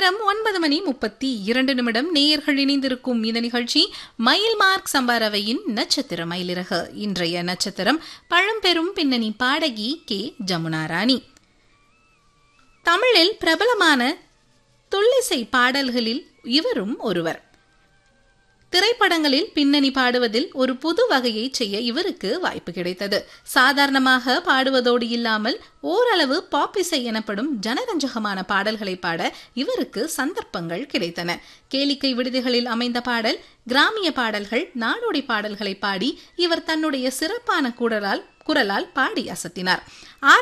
நேரம் ஒன்பது மணி முப்பத்தி இரண்டு நிமிடம் நேயர்கள் இணைந்திருக்கும் இந்த நிகழ்ச்சி மயில் மார்க் சம்பாரவையின் நட்சத்திர மயிலிறகு இன்றைய நட்சத்திரம் பழம்பெரும் பின்னணி பாடகி கே ஜமுனா ராணி தமிழில் பிரபலமான துள்ளிசை பாடல்களில் இவரும் ஒருவர் திரைப்படங்களில் பின்னணி பாடுவதில் ஒரு புது வகையை செய்ய இவருக்கு வாய்ப்பு கிடைத்தது சாதாரணமாக பாடுவதோடு இல்லாமல் ஓரளவு பாப் இசை எனப்படும் ஜனரஞ்சகமான பாடல்களை பாட இவருக்கு சந்தர்ப்பங்கள் கிடைத்தன கேளிக்கை விடுதிகளில் அமைந்த பாடல் கிராமிய பாடல்கள் நாடோடி பாடல்களை பாடி இவர் தன்னுடைய சிறப்பான குரலால் குரலால் பாடி அசத்தினார்